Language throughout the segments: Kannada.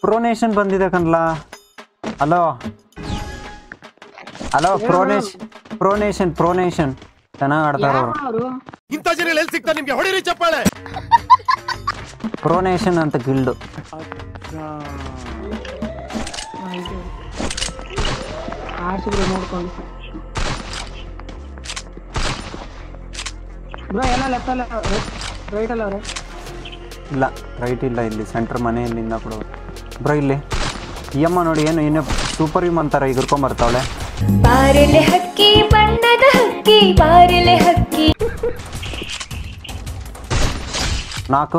ಪ್ರೋನೇಷನ್ ಬಂದಿದೆ ಕಣ್ಲಾ ಹಲೋ ಹಲೋ ಪ್ರೋನೇಶ್ ಪ್ರೋನೇಷನ್ ಪ್ರೋನೇಷನ್ ಚೆನ್ನಾಗಿ ಆಡ್ತಾರ ಅವರು ಅವರು ಇಂಥ ಜನ ಎಲ್ಲಿ ಸಿಗ್ತಾ ನಿಮ್ಗೆ ಹೊಡಿರಿ ಚಪ್ಪಾಳೆ ಪ್ರೋನೇಷನ್ ಅಂತ ಗಿಲ್ಡು ಆರ್ಸಿಬ್ರು ನೋಡ್ಕೊಂಡು ಬ್ರೋ ಎಲ್ಲ ಲೆಫ್ಟ್ ಅಲ್ಲ ರೈಟ್ ಅಲ್ಲ ಅವ್ರೆ ಇಲ್ಲ ರೈಟ್ ಇಲ್ಲ ಇಲ್ಲಿ ಸೆಂಟ್ರ್ ಮನೆಯಲ್ಲಿಂದ ಕೊಡು ಬ್ರೋ ಇಲ್ಲಿ ಈ ಅಮ್ಮ ನೋಡಿ ಏನು ಇನ್ನು ಸೂಪರ್ ಹ್ಯೂಮ್ ಅಂತಾರೆ ಬರ್ತಾವಳೆ ಬಾರಲೆ ಹಕ್ಕಿ ಬಣ್ಣದ ಹಕ್ಕಿ ಬಾರಲೆ ಹಕ್ಕಿ ನಾಲ್ಕು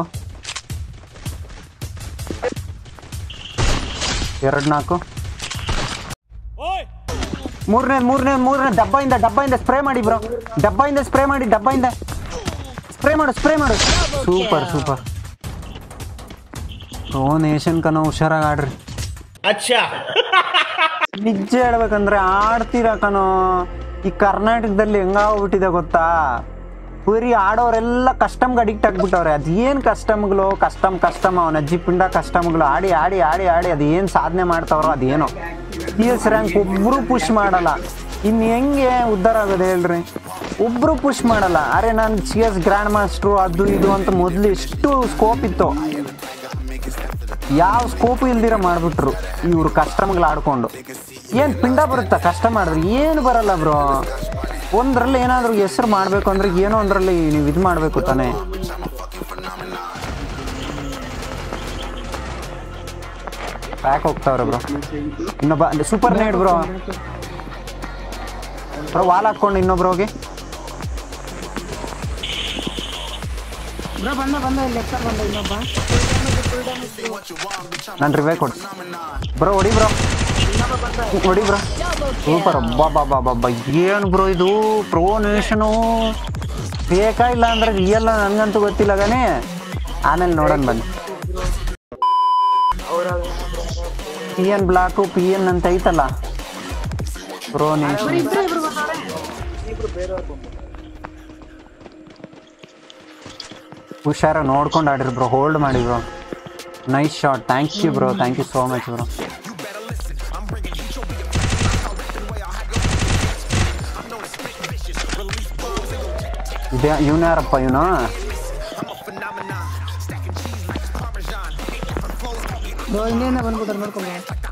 ಎರಡು ನಾಲ್ಕು ಮೂರನೇ ಮೂರನೇ ಮೂರನೇ ಡಬ್ಬದಿಂದ ಡಬ್ಬದಿಂದ ಸ್ಪ್ರೇ ಮಾಡಿ ಬ್ರೋ ಡಬ್ಬದಿಂದ ಸ್ಪ್ರೇ ಮಾಡಿ ಡಬ್ಬದಿಂದ ಸ್ಪ್ರೇ ಮಾಡು ಸ್ಪ್ರೇ ಮಾಡು ಸೂಪರ್ ಸೂಪರ್ ಓ ನೇಷನ್ ಕನೋ ಹುಷಾರಾಗಿ ಆಡ್ರಿ ನಿಜ ಹೇಳ್ಬೇಕಂದ್ರೆ ಆಡ್ತೀರ ಕಣೋ ಈ ಕರ್ನಾಟಕದಲ್ಲಿ ಹೆಂಗಾಗ್ಬಿಟ್ಟಿದೆ ಗೊತ್ತಾ ಬರೀ ಆಡೋರೆಲ್ಲ ಕಸ್ಟಮ್ಗೆ ಅಡಿಕ್ಟ್ ಆಗ್ಬಿಟ್ಟವ್ರೆ ಅದೇನು ಕಸ್ಟಮ್ಗಳು ಕಸ್ಟಮ್ ಕಸ್ಟಮ್ ಅವನ ಅಜ್ಜಿ ಪಿಂಡ ಕಸ್ಟಮ್ಗಳು ಆಡಿ ಆಡಿ ಆಡಿ ಆಡಿ ಅದು ಏನು ಸಾಧನೆ ಮಾಡ್ತಾವ್ರೋ ಅದೇನೋ ಪಿ ಎಸ್ ರ್ಯಾಂಕ್ ಒಬ್ಬರು ಪುಷ್ ಮಾಡಲ್ಲ ಇನ್ನು ಹೆಂಗೆ ಉದ್ಧಾರ ಆಗೋದು ಹೇಳ್ರಿ ಒಬ್ಬರು ಪುಷ್ ಮಾಡಲ್ಲ ಅರೆ ನಾನು ಸಿ ಎಸ್ ಗ್ರ್ಯಾಂಡ್ ಮಾಸ್ಟ್ರು ಅದು ಇದು ಅಂತ ಮೊದಲು ಎಷ್ಟು ಸ್ಕೋಪ್ ಇತ್ತು ಯಾವ ಸ್ಕೋಪ್ ಇಲ್ದಿರ ಮಾಡ್ಬಿಟ್ರು ಇವ್ರು ಕಸ್ಟಮ್ಗಳು ಆಡ್ಕೊಂಡು ಏನು ಪಿಂಡ ಬರುತ್ತಾ ಕಷ್ಟ ಮಾಡಿದ್ರೆ ಏನು ಬರಲ್ಲ ಬ್ರೋ ಒಂದ್ರಲ್ಲಿ ಏನಾದರೂ ಹೆಸರು ಮಾಡಬೇಕು ಅಂದ್ರೆ ಏನೋ ಒಂದರಲ್ಲಿ ನೀವು ಇದು ಮಾಡಬೇಕು ತಾನೇ ಪ್ಯಾಕ್ ಹೋಗ್ತಾವ್ರೆ ಬ್ರೋ ಇನ್ನೊಬ್ಬ super nade bro bro wall ಹಾಕೊಂಡು ಇನ್ನೊಬ್ರು ಹೋಗಿ ಬ್ರೋ ಬಂದ ಬಂದ ಇಲ್ಲಿ ಲೆಫ್ಟ್ ಬಂದ ಇನ್ನೊಬ್ಬ ನಾನು ರಿವೇ ಕೊಡಿ ಬ್ರೋ ಹೊಡಿ ಬ್ರೋ ಹೊಡಿ ಬ್ರೋ ಸೂಪರ್ ಬಾ ಬಾ ಬಾ ಬಾ ಏನು ಬ್ರೋ ಇದು ಪ್ರೋ ನೇಷನು ಬೇಕಾ ಇಲ್ಲ ಅಂದ್ರೆ ರಿಯಲ್ ನನಗಂತೂ ಗೊತ್ತಿಲ್ಲ ಗಾನೆ ಆಮೇಲೆ ನೋಡೋಣ ಬನ್ನಿ P N block P N ಅಂತ ಐತಲ್ಲ ಪ್ರೋ ನೇಷನ್ ಇಬ್ರು ಇಬ್ರು ಬಂದವ್ರೆ ಹುಷಾರ ನೋಡ್ಕೊಂಡು ಆಡಿರಿ ಬ್ರೋ ಹೋಲ್ಡ್ ಮಾಡಿ bro nice shot thank you bro thank you so much bro ಇದೇ ಇವನು ಯಾರಪ್ಪ ಇವನು ಬ್ರೋ ಹಿಂದೆಯಿಂದ ಬಂದ್ಬಿಟ್ಟಾರೆ ನೋಡ್ಕೊಂಡು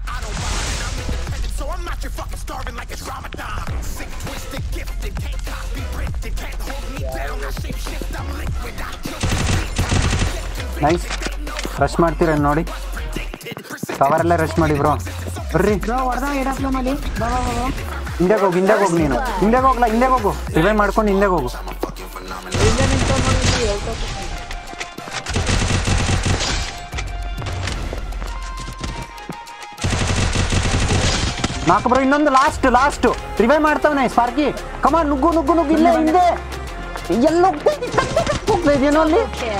ನೈಸ್ ರಶ್ ಮಾಡ್ತೀರ ನೋಡಿ ಕವರೆಲ್ಲ ರಶ್ ಮಾಡಿ ಬ್ರೋ ಬರ್ರಿ ಬ್ರೋ ಹೊಡೆದ ಇಡಕ್ಲ ಮಲ್ಲಿ ಬಾ ಬಾ ಬಾ ಬಾ ಹಿಂದೆ ಹೋಗು ಹಿಂದೆ ಹೋಗು ನೀನು ಹಿಂದೆ ಹೋಗ್ಲಾ ಹಿಂದೆ ಹೋಗು ರಿವೈ ಮಾಡ್ಕೊಂಡು ಹಿಂದೆ ಹೋಗು ನಾಲ್ಕು ಬ್ರೋ ಇನ್ನೊಂದು ಲಾಸ್ಟ್ ಲಾಸ್ಟ್ ರಿವೈ ಮಾಡ್ತಾವನೆ ಸ್ಪಾರ್ಕಿ ಕಮ ನುಗ್ಗು ನುಗ್ಗು ನುಗ್ಗು ಇಲ್ಲೇ ಹಿಂದೆ ಎಲ್ಲೋ ಹೋಗ್ತಾ ಇದೆಯೇನೋ ಅಲ್ಲಿ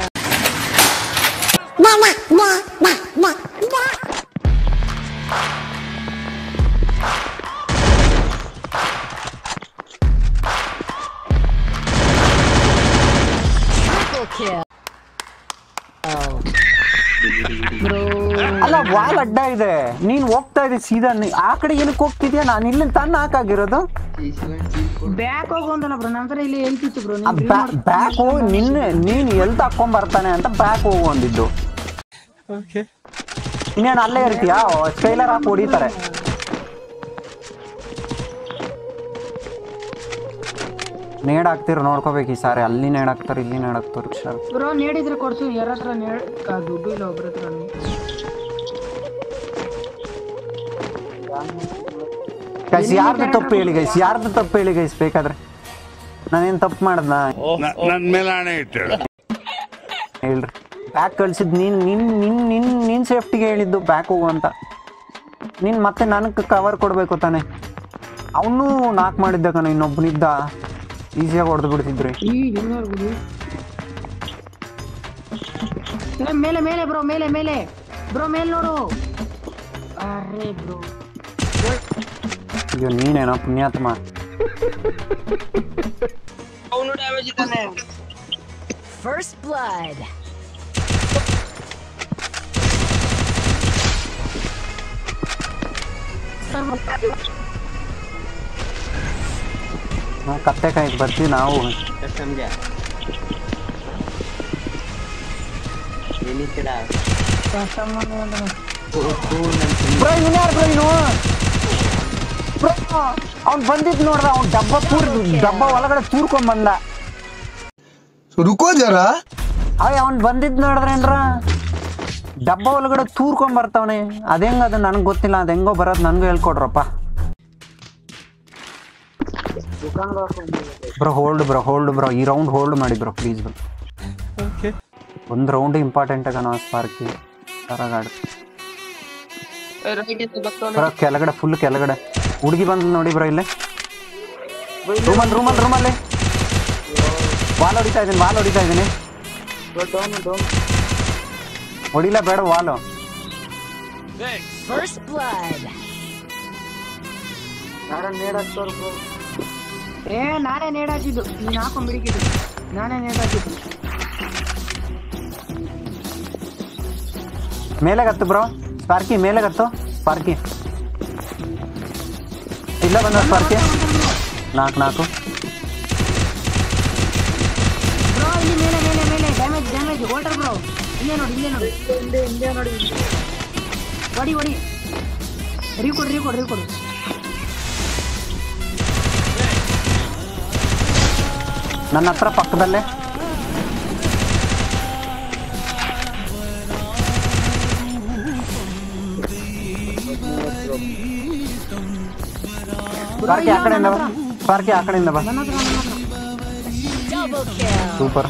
ಅಲ್ಲ ವಾಲ್ ಅಡ್ಡ ಇದೆ ನೀನ್ ಹೋಗ್ತಾ ಇದ್ದೆ ಸೀದಾ ನೀ- ಆ ಕಡೆ ಏನಕ್ಕೆ ಹೋಗ್ತಿದ್ಯಾ ನಾನು ಇಲ್ಲಿ ತಾನು ಹಾಕಾಗಿರೋದು ಬ್ಯಾಕ್ ಹೋಗು ಅಂತಲ್ಲ ಬ್ರೋ ನನ್ನ ಹತ್ರ ಇಲ್ಲಿ ಹೇಳ್ತಿತ್ತು ಬ್ರೋ ನೀವು ಬ್ಯಾಕ್ ಹೋಗಿ ನಿನ್ನ ನೀನ್ ಎಲ್ ತಕೊಂಡ್ ಬರ್ತಾನೆ ಅಂತ ಬ್ಯಾಕ್ ಹೋಗು ಅಂದಿದ್ದು ಇನ್ನೇನು ಅಲ್ಲೇ ಇರ್ತೀಯಾ ಸ್ಕೈಲರ್ ಹಾಕಿ ಹೊಡಿತಾರೆ ನೇಡ್ ಹಾಕ್ತಿರು ನೋಡ್ಕೋಬೇಕು ಈ ಸಾರಿ ಅಲ್ಲಿ ನೇಡ್ ಹಾಕ್ತಾರೆ ಇಲ್ಲಿ ನೇಡ್ ಹಾಕ್ತಾರೆ ಹುಷಾರು ಬ್ರೋ ನೀಡಿದ್ರೆ ಕೊಡ್ಸು ಯಾರ ಹತ್ರ ನೇಡ್ ಆ, ದುಡ್ಡು ಇಲ್ಲ ಒಬ್ರ ಹತ್ರ ಗೈಸ್ ಯಾರ್ದು ತಪ್ಪು ಹೇಳಿ ಗೈಸ್ ಯಾರ್ದು ತಪ್ಪು ಹೇಳಿ ಗೈಸ್ ಬೇಕಾದ್ರೆ ನಾನೇನ್ ತಪ್ಪು ಮಾಡ್ದ ನನ್ ಮೇಲೆ ಹಣೆ ಇಟ್ಟಳು ಹೇಳ್ರಿ ಬ್ಯಾಕ್ ಕಳ್ಸಿದ್ ನೀನ್ ನಿನ್ ನಿನ್ ನಿನ್ ನಿನ್ ಸೇಫ್ಟಿಗೆ ಹೇಳಿದ್ದು ಬ್ಯಾಕ್ ಹೋಗು ಅಂತ ನೀನ್ ಮತ್ತೆ ನನಗೆ ಕವರ್ ಕೊಡ್ಬೇಕು ತಾನೆ ಅವನು ನಾಕ್ ಮಾಡಿದ್ದ ಕಣ ಇನ್ನೊಬ್ಬನಿದ್ದ ಈಸಿಯಾಗಿ ಹೊಡೆದು ಬಿಡ್ತಿದ್ರಿ ಈ ಇನ್ನೊರ್ಗುದು ಏ, ಮೇಲೆ ಮೇಲೆ ಬ್ರೋ ಮೇಲೆ ಮೇಲೆ ಬ್ರೋ ಮೇಲೆ ನೋಡು ಅರೆ ಬ್ರೋ ಅಯ್ಯೋ ನೀನೇನೋ ಪುಣ್ಯಾತ್ಮ ಫಸ್ಟ್ ಬ್ಲಡ್ ಬರ್ತಾರೆ bro. ನಾವು ಕತ್ತೆ ಕಾಯಿಗೆ ಬರ್ತೀವಿ ನಾವು समझा ये नहीं चला ಕಸ್ಟಮ್ ಮಾಡ್ಕೊಂತಾನೆ. ಬ್ರೋ ಇನ್ಯಾರು ಬ್ರೋ ಇನ್ನು ಬ್ರೋ ಅವ್ನು ಬಂದಿದ್ ನೋಡ್ರ ಅವ್ನು ಡಬ್ಬ ತೂರ್ ಡಬ್ಬ ಒಳಗಡೆ ತೂರ್ಕೊಂಡ್ ಬಂದ रुको जरा ಅಯ್ಯ ಅವ್ನು ಬಂದಿದ್ ನೋಡಿದ್ರೇನ್ರ ಡಬ್ಬ ಒಳಗಡೆ ತೂರ್ಕೊಂಡ್ ಬರ್ತಾವನೆ ಅದೇಂಗ ಅದು ನನಗೆ ಗೊತ್ತಿಲ್ಲ ಅದು ಹೆಂಗೋ ಬರೋದು ನನಗೂ ಹೇಳ್ಕೊಡ್ರಪ್ಪ bro hold bro hold bro ಈ ರೌಂಡ್ ಹೋಲ್ಡ್ ಮಾಡಿ ಬ್ರೋ ಪ್ಲೀಸ್ ಬ್ರೋ ಒಂದು ರೌಂಡ್ ಇಂಪಾರ್ಟೆಂಟ್ ಆಗ ನಾವು ಸ್ಪಾರ್ಕಿ ಸರಗಾಡು ಬ್ರೋ ಕೆಳಗಡೆ ಫುಲ್ ಕೆಳಗಡೆ ಹುಡುಗಿ ಬಂದ್ ನೋಡಿ ಬ್ರೋ ಇಲ್ಲೇ ರೂಮಲ್ಲಿ ರೂಮಲ್ಲಿ ರೂಮಲ್ಲಿ ವಾಲ್ ಹೊಡಿತಾ ಇದ್ದೀನಿ ವಾಲ್ ಹೊಡಿತಾ ಇದ್ದೀನಿ ಹೊಡಿಲ್ಲ ಬೇಡ ವಾಲು ಏ ನಾನೇ ನೇಡ್ ಹಾಕಿದ್ದು ನೀನ್ ಹಾಕೊಂಡ್ ಬಿಡಿಕಿದ್ದು ನಾನೇ ನೇಡ್ ಹಾಕಿದ್ದು ಮೇಲೆ ಗತ್ತು ಬ್ರೋ ಸ್ಪಾರ್ಕಿ ಮೇಲೆ ಗತ್ತು ಸ್ಪಾರ್ಕಿ ಇಲ್ಲ ಬಂದ ಸ್ಪಾರ್ಕಿ ನಾಲ್ಕು ನಾಲ್ಕು ಬ್ರೋ ಇಲ್ಲಿ ಮೇಲೆ ಮೇಲೆ ಮೇಲೆ ಡ್ಯಾಮೇಜ್ ಡ್ಯಾಮೇಜ್ ವಾಟರ್ ಬ್ರೋ ಇಲ್ಲೇ ನೋಡಿ ಇಲ್ಲೇ ನೋಡಿ ಇಲ್ಲೇ ನೋಡಿ ಹೊಡಿ ಹೊಡಿ ರೀಕೊಡು ರೀಕೊಡು ರೀಕೊಡು ನನ್ನ ಹತ್ರ ಪಕ್ಕದಲ್ಲೇ ಸ್ಪಾರ್ಕಿ ಆ ಕಡೆಯಿಂದ ಬಾ ಸ್ಪಾರ್ಕಿ ಆ ಕಡೆಯಿಂದ ಬಾ ನನ್ನ ಹತ್ರ ನನ್ನ ಹತ್ರ Super.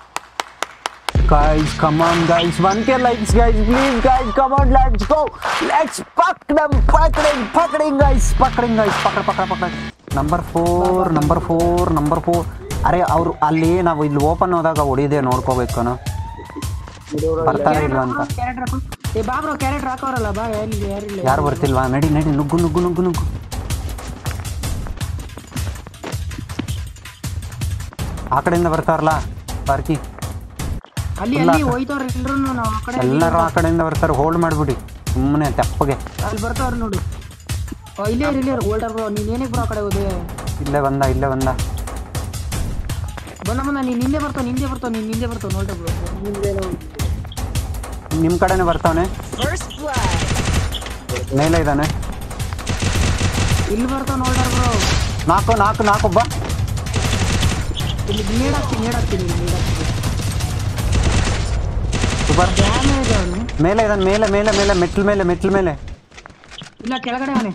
Guys, come on, guys. 1k likes, guys. Please, guys, come on. Let's go. Let's fuck them. Pakading, pakading, guys. Pakading, guys. Pakad, pakad, pakad. Number four number four number four ಅರೆ ಅವ್ರು ಅಲ್ಲಿ ನಾವು ಇಲ್ಲಿ ಓಪನ್ ಹೋದಾಗ ಹೊಡಿದೆ ನೋಡ್ಕೋಬೇಕನು ಬರ್ತಾರೆ ಇಲ್ವಾ ಅಂತ ಕ್ಯಾರೆಕ್ಟರ್ ಏ ಬಾ ಬ್ರೋ ಕ್ಯಾರೆಕ್ಟರ್ ಹಾಕೋರಲ್ಲ ಬಾ ಯಾರಿಲ್ಲ ಯಾರಿಲ್ಲ ಯಾರು ಬರ್ತಿಲ್ವಾ ನಡಿ ನಡಿ ನುಗ್ಗು ನುಗ್ಗು ನುಗ್ಗು ನುಗ್ಗು ಆ ಕಡೆಯಿಂದ ಬರ್ತಾರಲ್ಲ ಪಾರ್ಕಿ ಅಲ್ಲಿ ಇಲ್ಲ. ಅಲ್ಲಿ ಹೋಯ್ತವ್ರ ಎಲ್ರು ನಾವು ಆ ಕಡೆ ಎಲ್ಲರೂ ಆ ಕಡೆಯಿಂದ ಬರ್ತಾರೆ ಹೋಲ್ಡ್ ಮಾಡ್ಬಿಡಿ ಸುಮ್ಮನೆ ತೆಪ್ಪಗೆ ಅಲ್ಲಿ ಬರ್ತಾವ್ರ ನೋಡಿ ಆ, ಇಲ್ಲೇ ಇರು, ಇಲ್ಲೇ ಓಲ್ಡರ್ ಬ್ರೋ ನೀನ್ ಏನಕ್ಕೆ ಬ್ರೋ ಆ ಕಡೆ ಹೋದೆ ಇಲ್ಲೇ ಬಂದ ಇಲ್ಲೇ ಬಂದ ಬಂದ ಬಂದ ನೀನ್ ಹಿಂದೆ ಬರ್ತಾವ ಹಿಂದೆ ಬರ್ತಾವ ನೀನ್ ಹಿಂದೆ ಬರ್ತಾವ ನೋಡ್ರಿ ಬ್ರೋ ನಿಮ್ ಕಡೆನೆ ಬರ್ತಾವನೆ ಮೇಲೆ ಇದ್ದಾನೆ ಇಲ್ಲಿ ಬರ್ತಾವ ನೋಡ್ರಿ ಬ್ರೋ ನಾಲ್ಕು ನಾಲ್ಕು ನಾಲ್ಕು ಬಾ ಇಲ್ಲಿ ನೀಡ್ ಹಾಕ್ತೀನಿ ನೀಡ್ ಹಾಕ್ತೀನಿ ಇಲ್ಲಿ ನೀಡ್ ಹಾಕ್ತೀನಿ ಸೂಪರ್ ಡ್ಯಾಮೇಜ್ ಅವನು ಮೇಲೆ ಇದ್ದಾನೆ ಮೇಲೆ ಮೇಲೆ ಮೇಲೆ ಮೆಟ್ಲ್ ಮೇಲೆ ಮೆಟ್ಲ್ ಮೇಲೆ ಇಲ್ಲ ಕೆಳಗಡೆ ಅವನೇ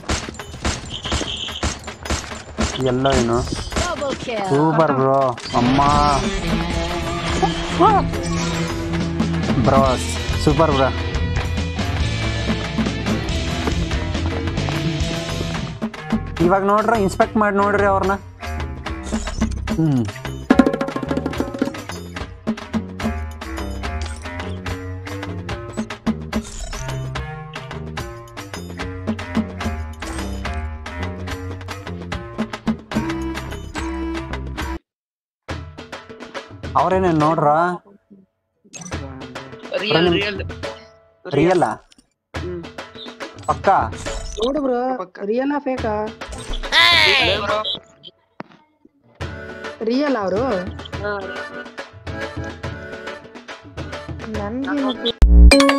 ಎಲ್ಲ ಏನು ಸೂಪರ್ ಬ್ರೋ ಅಮ್ಮ ಬ್ರೋ ಸೂಪರ್ ಬ್ರೋ ಇವಾಗ ನೋಡ್ರಿ ಇನ್ಸ್ಪೆಕ್ಟ್ ಮಾಡಿ ನೋಡ್ರಿ ಅವ್ರನ್ನ ಹ್ಮ್ ಅವ್ರೇನೇನ್ ನೋಡ್ರ रियल रियल ರಿಯಲ್ಲ ಪಕ್ಕ ನೋಡು ಬ್ರೋ ರಿಯಲ್ ಫೇಕಾ ರಿಯಲ್ ಅವರು ನನ್ಗೆ